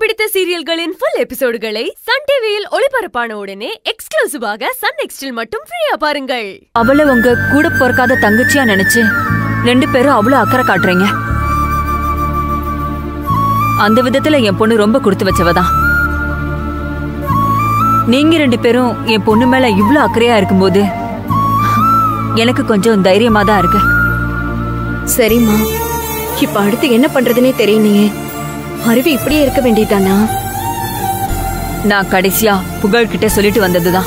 பிடித்த சீரியல்களின் full எபிசோடுகளை Sun டிவியில் ஒளிபரப்பான உடனே எக்ஸ்க்ளூசிவாக சன் நெக்ஸ்டில் மட்டும் ஃப்ரீயா பாருங்கள் அவளை உங்க கூட பிறக்காத தங்கச்சியா நினைச்சு ரெண்டு பேரும் அவ்வளவு அக்கறை காட்டுறீங்க அந்த விதத்துல என் பொண்ணு ரொம்ப கொடுத்து வச்சவதான் நீங்க ரெண்டு பேரும் என் பொண்ணு மேல இவ்ளோ அக்கறையா இருக்கும்போது எனக்கு கொஞ்சம் தைரியமா தான் இருக்கு சரிம்மா இப்ப அடுத்து என்ன பண்றதுனே தெரியலையே அருவி இப்படியே இருக்க வேண்டியதானா நான் கடைசியா புகழ்கிட்ட சொல்லிட்டு வந்ததுதான்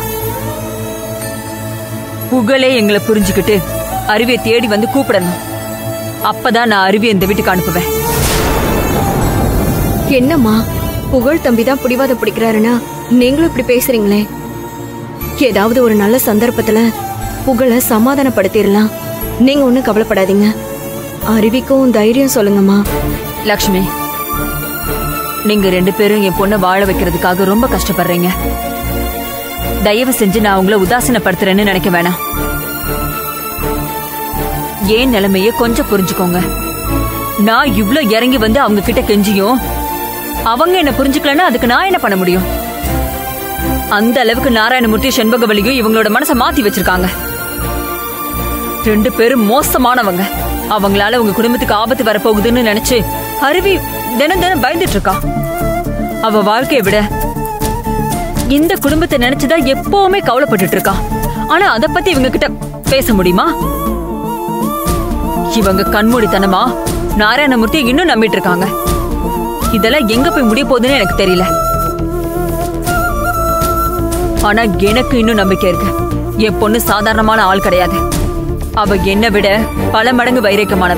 புகழே எங்களை புரிஞ்சுக்கிட்டு அருவியை தேடி வந்து கூப்பிடணும் அப்பதான் நான் அருவியை இந்த வீட்டுக்கு அனுப்புவேன் என்னம்மா புகழ் தம்பி தான் பிடிவாதம் பிடிக்கிறாருன்னா நீங்களும் இப்படி பேசுறீங்களே ஏதாவது ஒரு நல்ல சந்தர்ப்பத்துல புகழை சமாதானப்படுத்திடலாம் நீங்க ஒண்ணும் கவலைப்படாதீங்க அருவிக்கும் தைரியம் சொல்லுங்கம்மா லக்ஷ்மி நீங்க ரெண்டு பேரும் என் பொண்ணை வாழ வைக்கிறதுக்காக ரொம்ப கஷ்டப்படுறீங்க தயவு செஞ்சு நான் உங்களை உதாசீனப்படுத்துறேன்னு நினைக்க வேணாம் ஏன் நிலைமைய கொஞ்சம் புரிஞ்சுக்கோங்க நான் இவ்ளோ இறங்கி வந்து அவங்க கிட்ட கெஞ்சியும் அவங்க என்ன புரிஞ்சுக்கலன்னா அதுக்கு நான் என்ன பண்ண முடியும் அந்த அளவுக்கு நாராயணமூர்த்தி செண்பகவலியும் இவங்களோட மனசை மாத்தி வச்சிருக்காங்க ரெண்டு பேரும் மோசமானவங்க அவங்களால உங்க குடும்பத்துக்கு ஆபத்து வரப்போகுதுன்னு நினைச்சு அருவி தினம் தினம் பயந்துட்டு இருக்கா அவ வாழ்க்கையை விட இந்த குடும்பத்தை நினைச்சுதான் எப்பவுமே கவலைப்பட்டுட்டு இருக்கா ஆனா அத பத்தி இவங்க கிட்ட பேச முடியுமா இவங்க கண்மூடித்தனமா நாராயணமூர்த்தி இன்னும் நம்பிட்டு இருக்காங்க இதெல்லாம் எங்க போய் முடிய போகுதுன்னு எனக்கு தெரியல ஆனா எனக்கு இன்னும் நம்பிக்கை இருக்கு என் பொண்ணு சாதாரணமான ஆள் கிடையாது அவ என்னை விட பல மடங்கு வைரக்கமானவ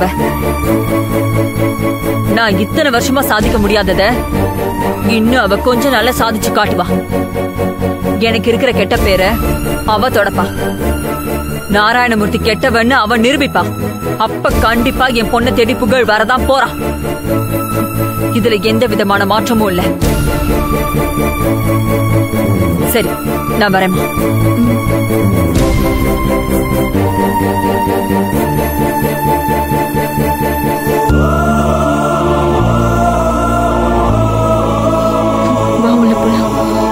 நான் இத்தனை வருஷமா சாதிக்க முடியாதத இன்னும் அவ கொஞ்சம் நல்லா சாதிச்சு காட்டுவா எனக்கு இருக்கிற கெட்ட பேரை அவ தொடப்பா நாராயணமூர்த்தி கெட்டவன்னு அவ நிரூபிப்பா அப்ப கண்டிப்பா என் பொண்ணை தேடி புகழ் வரதான் போறா இதுல எந்த விதமான மாற்றமும் இல்ல சரி நான் வரேம்மா வா உள்ள போலாம்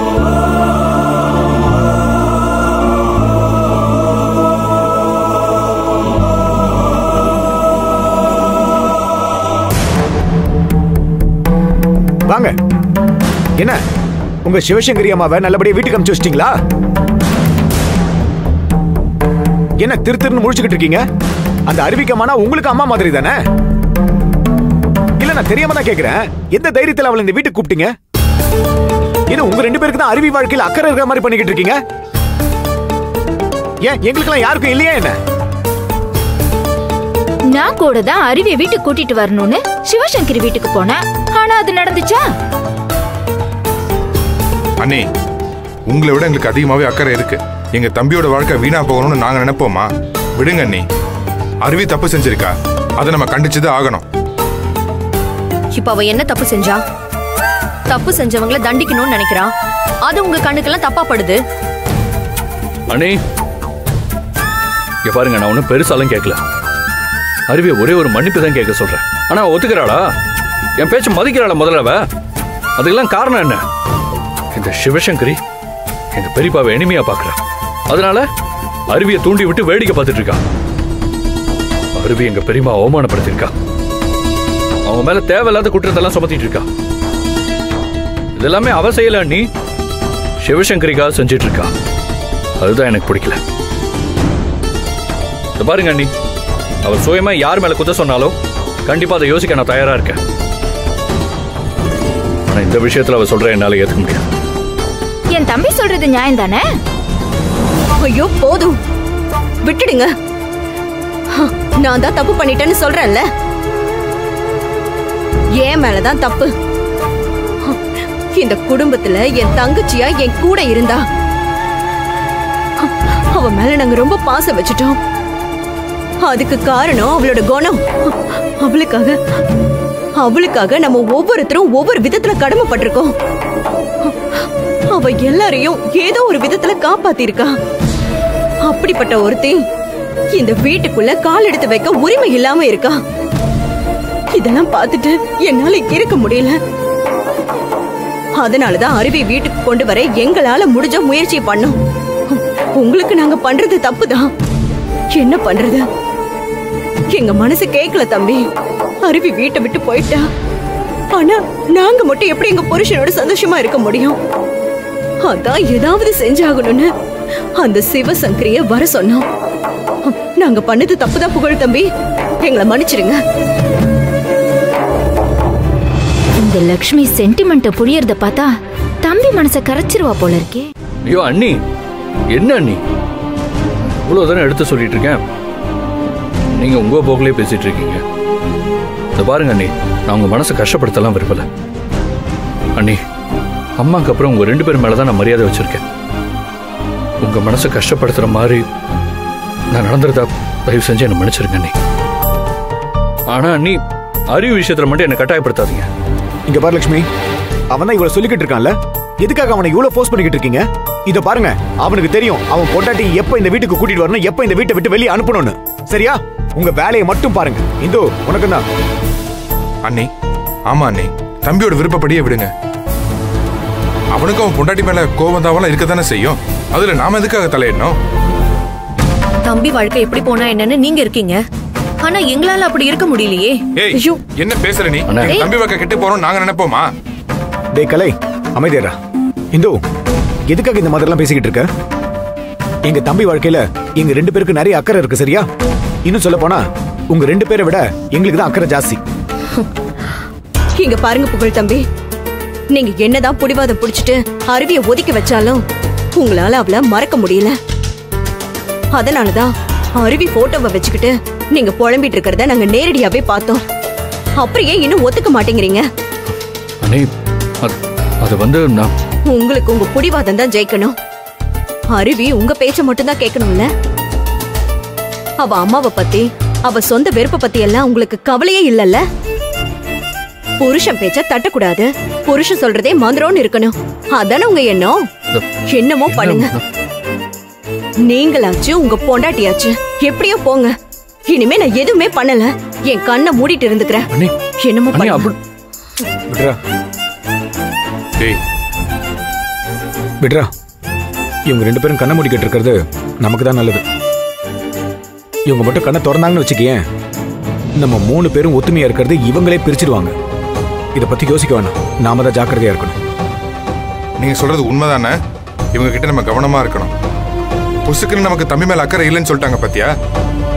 வாங்க என்ன உங்க சிவசங்கரி அம்மாவை நல்லபடியா வீட்டுக்கு அனுப்பிச்சு வச்சிட்டீங்களா என்ன திரு திருன்னு முழிச்சுக்கிட்டு இருக்கீங்க அந்த அறிவிக்கமானா உங்களுக்கு அம்மா மாதிரி தானே இல்ல நான் தெரியாம தான் கேக்குறேன் எந்த தைரியத்துல அவளை இந்த வீட்டுக்கு கூப்பிட்டீங்க என்ன உங்க ரெண்டு பேருக்கு தான் அருவி வாழ்க்கையில அக்கறை இருக்கிற மாதிரி பண்ணிக்கிட்டு இருக்கீங்க ஏன் எங்களுக்கெல்லாம் யாருக்கும் இல்லையா என்ன நான் கூட தான் அருவியை வீட்டுக்கு கூட்டிட்டு வரணும்னு சிவசங்கரி வீட்டுக்கு போனேன் ஆனா அது நடந்துச்சா அண்ணே உங்களை விட எங்களுக்கு அதிகமாவே அக்கறை இருக்கு எங்க தம்பியோட வாழ்க்கை வீணா போகணும்னு நாங்க நினைப்போமா விடுங்க அண்ணி அருவி தப்பு செஞ்சிருக்கா அதை நம்ம கண்டிச்சுதான் ஆகணும் இப்ப அவ என்ன தப்பு செஞ்சா தப்பு செஞ்சவங்கள தண்டிக்கணும்னு நினைக்கிறா அது உங்க கண்ணுக்கெல்லாம் தப்பா படுது அண்ணே இங்க பாருங்க நான் ஒன்றும் பெருசாலாம் கேட்கல அருவியை ஒரே ஒரு மன்னிப்பு தான் கேட்க சொல்றேன் ஆனா அவ ஒத்துக்கிறாளா என் பேச்ச மதிக்கிறாளா முதல்ல அவ அதுக்கெல்லாம் காரணம் என்ன இந்த சிவசங்கரி எங்க பெரியப்பாவை எளிமையா பாக்குறா அதனால அருவியை தூண்டி விட்டு வேடிக்கை பார்த்துட்டு இருக்கா அருவி எங்க பெரியம்மா அவமானப்படுத்திருக்கா அவங்க மேல தேவையில்லாத குற்றத்தெல்லாம் சுமத்திட்டு இருக்கா இதெல்லாமே அவ செய்யல நீ சிவசங்கரிக்காக செஞ்சிட்டு இருக்கா அதுதான் எனக்கு பிடிக்கல இத பாருங்க அண்ணி அவர் சுயமா யார் மேல குத்த சொன்னாலோ கண்டிப்பா அதை யோசிக்க நான் தயாரா இருக்கேன் ஆனா இந்த விஷயத்துல அவ சொல்ற என்னால ஏத்துக்க முடியாது என் தம்பி சொல்றது நியாயம் தானே ஐயோ போதும் விட்டுடுங்க ஹ, நான் தான் தப்பு பண்ணிட்டேன்னு சொல்றேன்ல ஏன் மேலதான் தப்பு ஹ, இந்த குடும்பத்துல என் தங்கச்சியா என் கூட இருந்தா ஹ, அவ மேல நாங்க ரொம்ப பாசம் வச்சுட்டோம் அதுக்கு காரணம் அவளோட குணம் ஹ, அவளுக்காக அவளுக்காக நம்ம ஒவ்வொருத்தரும் ஒவ்வொரு விதத்துல கடமைப்பட்டிருக்கோம் அவ எல்லாரையும் ஏதோ ஒரு விதத்துல காப்பாத்திருக்கா அப்படிப்பட்ட ஒருத்தி இந்த வீட்டுக்குள்ள கால் எடுத்து வைக்க உரிமை இல்லாம இருக்கா இதெல்லாம் பார்த்துட்டு என்னால இருக்க முடியல அதனாலதான் அருவி வீட்டுக்கு கொண்டு வர எங்களால முடிஞ்ச முயற்சி பண்ணோம் உங்களுக்கு நாங்க பண்றது தப்புதான் என்ன பண்றது எங்க மனசு கேட்கல தம்பி அருவி வீட்டை விட்டு போயிட்டா ஆனா நாங்க மட்டும் எப்படி எங்க புருஷனோட சந்தோஷமா இருக்க முடியும் அதான் ஏதாவது செஞ்சாகணும்னு அந்த சிவசங்கரிய வர சொன்னோம் நாங்க பண்ணது தப்புதான் புகழ் தம்பி எங்களை மன்னிச்சிடுங்க இந்த லக்ஷ்மி சென்டிமெண்ட்டை புரியறத பார்த்தா தம்பி மனசை கரைச்சிருவா போல இருக்கே ஐயோ அண்ணி என்ன அண்ணி இவ்வளோ தானே எடுத்து சொல்லிட்டு இருக்கேன் நீங்க உங்க போக்கிலே பேசிட்டு இருக்கீங்க இந்த பாருங்க அண்ணி நான் உங்க மனசை கஷ்டப்படுத்தலாம் விரும்பல அண்ணி அம்மாக்கு அப்புறம் உங்க ரெண்டு பேர் மேல தான் நான் மரியாதை வச்சிருக்கேன் உங்க மனசை கஷ்டப்படுத்துற மாதிரி நான் நடந்துருந்தா தயவு செஞ்சு என்ன மன்னிச்சிருங்க அண்ணி ஆனா அண்ணி அறிவு விஷயத்துல மட்டும் என்ன கட்டாயப்படுத்தாதீங்க இங்க பாரு லட்சுமி அவன் தான் இவ்வளவு சொல்லிக்கிட்டு இருக்கான்ல எதுக்காக அவனை இவ்வளவு ஃபோர்ஸ் பண்ணிக்கிட்டு இருக்கீங்க இத பாருங்க அவனுக்கு தெரியும் அவன் பொண்டாட்டி எப்ப இந்த வீட்டுக்கு கூட்டிட்டு வரணும் எப்ப இந்த வீட்டை விட்டு வெளியே அனுப்பணும்னு சரியா உங்க வேலையை மட்டும் பாருங்க இந்து உனக்கு தான் அண்ணி ஆமா அண்ணி தம்பியோட விருப்பப்படியே விடுங்க அவனுக்கும் அவன் பொண்டாட்டி மேல கோபம் தாவெல்லாம் இருக்கத்தானே செய்யும் அதுல நாம எதுக்காக தலையிடணும் தம்பி வாழ்க்கை எப்படி போனா என்னன்னு நீங்க இருக்கீங்க ஆனா எங்களால அப்படி இருக்க முடியலையே ஏய் ஐயோ. என்ன பேசுற நீ அண்ணா. எங்க தம்பி வாக்க கெட்டு போறோம் நாங்க நினைப்போமா டேய் கலை அமைதியாரா இந்து எதுக்காக இந்த மாதிரிலாம் பேசிக்கிட்டு இருக்க எங்க தம்பி வாழ்க்கையில எங்க ரெண்டு பேருக்கு நிறைய அக்கறை இருக்கு சரியா இன்னும் சொல்ல போனா உங்க ரெண்டு பேரை விட எங்களுக்கு தான் அக்கறை ஜாஸ்தி இங்க பாருங்க புகழ் தம்பி நீங்க என்னதான் புடிவாதம் புடிச்சிட்டு அருவிய ஒதுக்கி வச்சாலும் உங்களால அவள மறக்க முடியல அதனாலதான் அருவி போட்டோவை வச்சுக்கிட்டு நீங்க புலம்பிட்டு இருக்கிறத நாங்க நேரடியாவே பார்த்தோம் அப்புறம் ஏன் இன்னும் ஒத்துக்க மாட்டேங்கிறீங்க அண்ணி அது அது வந்து நான் உங்களுக்கு உங்க புடிவாதம் தான் ஜெயிக்கணும் அருவி உங்க பேச்ச மட்டும் தான் கேட்கணும்ல அவ அம்மாவை பத்தி அவ சொந்த வெறுப்ப பத்தி எல்லாம் உங்களுக்கு கவலையே இல்லல்ல புருஷன் பேச்ச தட்டக்கூடாது புருஷன் சொல்றதே மந்திரம்னு இருக்கணும் அதானே உங்க எண்ணம் என்னமோ பண்ணுங்க நீங்களாச்சு உங்க பொண்டாட்டியாச்சு எப்படியோ போங்க இனிமே நான் எதுவுமே பண்ணல என் கண்ணை மூடிட்டு இருந்துக்கிறேன் அண்ணி என்னமோ அண்ணி பண்ணுங்க. அப்படி விட்ரா டேய் விட்ரா இவங்க ரெண்டு பேரும் கண்ணை மூடிக்கிட்டு இருக்கிறது நமக்கு தான் நல்லது இவங்க மட்டும் கண்ணை திறந்தாங்கன்னு வச்சுக்கேன் நம்ம மூணு பேரும் ஒத்துமையா இருக்கிறது இவங்களே பிரிச்சிடுவாங்க இதை பத்தி யோசிக்க வேணாம் நாம தான் ஜாக்கிரதையா இருக்கணும் நீங்க சொல்றது உண்மைதானே இவங்க கிட்ட நம்ம கவனமா இருக்கணும் புசுக்குன்னு நமக்கு தம்பி மேல அக்கறை இல்லைன்னு சொல்லிட்டாங்க பாத்தியா